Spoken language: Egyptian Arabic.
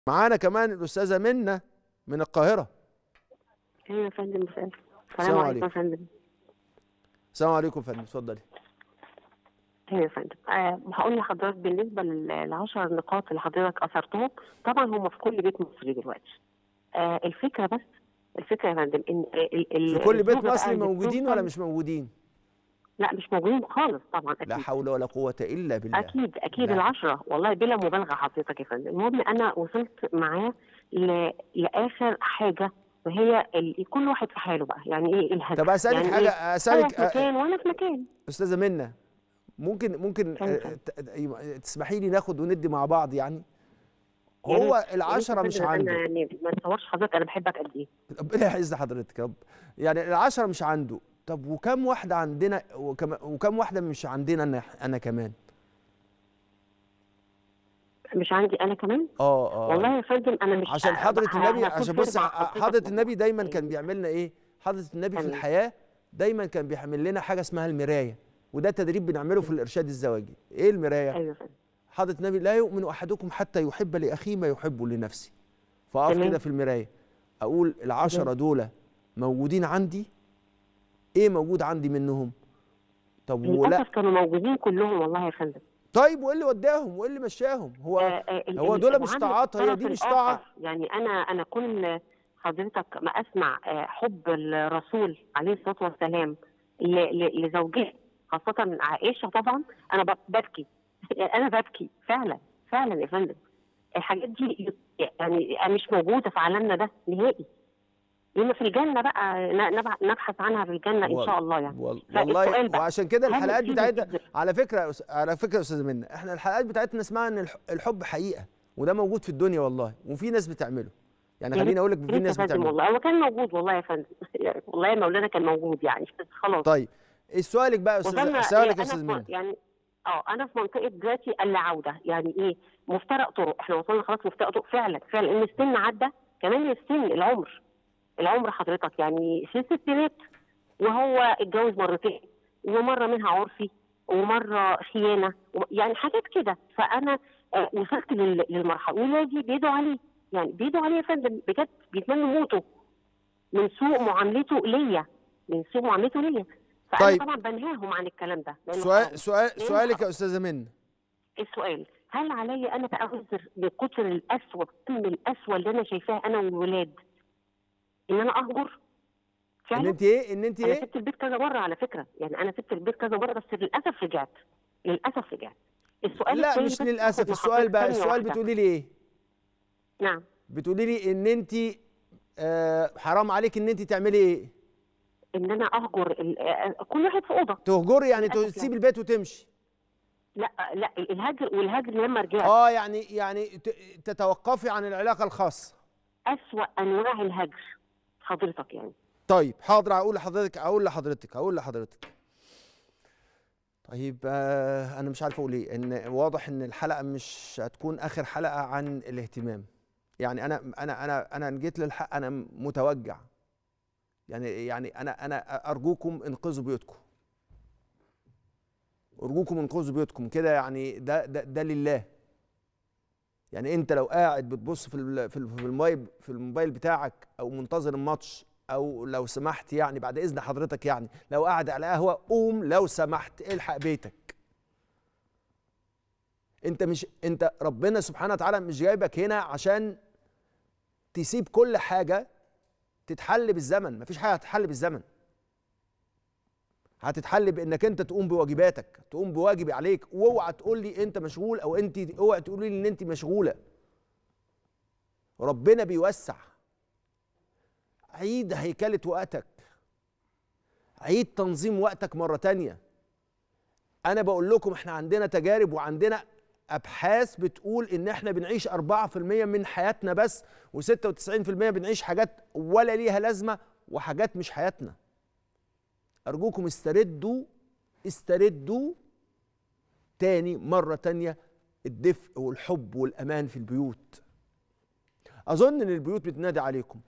معانا كمان الاستاذه منى من القاهره ايوه يا فندم مساء السلام السلام عليكم عليكم. يا فندم السلام عليكم يا فندم اتفضلي ايوه يا فندم أه هقول لحضرتك بالنسبه للعشر نقاط اللي حضرتك اثرتهم طبعا هم في كل بيت مصري دلوقتي أه الفكره بس الفكره يا فندم ان ال- ال- في كل بيت الزوجة بقى مصري اللي موجودين بتوصل- ولا مش موجودين لا مش موجودين خالص طبعا اكيد لا حول ولا قوه الا بالله اكيد اكيد لا. العشرة والله بلا مبالغه حضرتك يا فندم المهم انا وصلت معاه ل... لاخر حاجه وهي ال... كل واحد في حاله بقى يعني ايه الهدف طب اسالك يعني حاجه إيه؟ هو اسالك في مكان وانا في مكان استاذه منى ممكن ممكن اتفضل. آه، ت- ت- تسمحي لي ناخد وندي مع بعض يعني يا ريت- هو يا ريت العشرة يا مش فندم، عنده انا يعني ما تصورش حضرتك انا بحبك قد ايه ربنا يعز حضرتك يا رب يعني العشرة مش عنده طب وكم واحدة عندنا وكم, وكم واحدة مش عندنا أنا, أنا كمان مش عندي انا كمان اه اه والله يا فندم انا مش عشان ه- حضرة ه- النبي هكون عشان بص كذبة على حضرتك حضرة والله. النبي دايما كان بيعمل لنا ايه حضرة النبي في تمام. الحياة دايما كان بيعمل لنا حاجة اسمها المراية وده تدريب بنعمله في الإرشاد الزواجي ايه المراية ايوه يا فندم حضرة النبي لا يؤمن أحدكم حتى يحب لأخيه ما يحب لنفسه فأقف تمام. كده في المراية أقول العشرة دول موجودين عندي ايه موجود عندي منهم طب ولا للاسف كانوا موجودين كلهم والله يا فندم طيب وايه اللي وداهم وايه اللي مشاهم هو آه، آه، ال- هو ال- دول مش المعاملة طاعات هي الطرف دي مش الآخر. طاعة يعني انا انا كل حضرتك ما اسمع آه، حب الرسول عليه الصلاه والسلام ل- ل- لزوجته خاصه عائشه طبعا انا ب- ببكي يعني انا ببكي فعلا فعلا يا فندم الحاجات دي يعني مش موجوده في عالمنا ده نهائي لما في الجنه بقى ن- نبع- نبحث عنها في الجنه ان وال- شاء الله يعني وال- فالسؤال والله بقى، وعشان كده هل الحلقات في بتاعتنا نتيجة؟ على فكره يا أس- على فكره يا استاذه منى احنا الحلقات بتاعتنا اسمها ان الح- الحب حقيقه وده موجود في الدنيا والله وفي ناس بتعمله يعني يا خليني اقول لك يا في ريت يا ناس فندم بتعمله والله هو كان موجود والله يا فندم يعني والله يا مولانا كان موجود يعني بس خلاص طيب ايه سؤالك بقى يا استاذ وصلنا سؤالك يا أنا استاذ في- منى يعني اه انا في منطقه دلوقتي الا عوده يعني ايه مفترق طرق احنا وصلنا خلاص مفترق طرق فعلا فعلا ان السن عدى كمان السن العمر العمر حضرتك يعني في الستينات وهو اتجوز مرتين ومره منها عرفي ومره خيانه و- يعني حاجات كده فانا آه، وصلت لل- للمرحله ولادي بيدعوا عليه يعني بيدعوا عليه يا فندم بجد بيتمنوا موته من سوء معاملته ليا من سوء معاملته ليا فانا طيب. طبعا بنهاهم عن الكلام ده لأنه سؤال حرام. سؤال لأنه سؤالك حرام. يا استاذه منى السؤال هل علي انا بقى اعذر بكتر القسوه كم القسوه اللي انا شايفاها انا والولاد ان انا اهجر ان فعلا انت ايه ان انت انا ايه سبت البيت كذا مره على فكره يعني انا سبت البيت كذا مره بس للاسف رجعت للاسف رجعت السؤال لا التاني مش بس للاسف هاخد من السؤال حضرتك بقى ثانية السؤال واحدة. بتقولي لي ايه نعم بتقولي لي ان انت آه حرام عليك ان انت تعملي ايه ان انا اهجر ال- آه، كل واحد في اوضه تهجري يعني للأسف تسيبي يعني. البيت وتمشي لا لا الهجر والهجر لما رجعت اه يعني يعني ت- تتوقفي عن العلاقه الخاصه اسوأ انواع الهجر حضرتك يعني طيب حاضر هقول لحضرتك هقول لحضرتك هقول لحضرتك طيب آه انا مش عارف اقول ايه ان واضح ان الحلقه مش هتكون اخر حلقه عن الاهتمام يعني انا انا انا انا إن جيت للحق انا متوجع يعني يعني انا انا ارجوكم انقذوا بيوتكم ارجوكم انقذوا بيوتكم كده يعني ده ده ده لله يعني انت لو قاعد بتبص في ال- في ال- في الموبايل في الموبايل بتاعك او منتظر الماتش او لو سمحت يعني بعد اذن حضرتك يعني لو قاعد على قهوه قوم لو سمحت الحق بيتك انت مش انت ربنا سبحانه وتعالى مش جايبك هنا عشان تسيب كل حاجه تتحل بالزمن مفيش حاجه هتتحل بالزمن هتتحل بانك انت تقوم بواجباتك تقوم بواجب عليك واوعى تقول لي انت مشغول او انت اوعى تقولي لي ان انت مشغوله ربنا بيوسع عيد هيكلة وقتك عيد تنظيم وقتك مرة تانية أنا بقول لكم إحنا عندنا تجارب وعندنا أبحاث بتقول إن إحنا بنعيش 4% من حياتنا بس و96% بنعيش حاجات ولا ليها لازمة وحاجات مش حياتنا أرجوكم استردوا استردوا تاني مرة تانية الدفء والحب والأمان في البيوت أظن إن البيوت بتنادي عليكم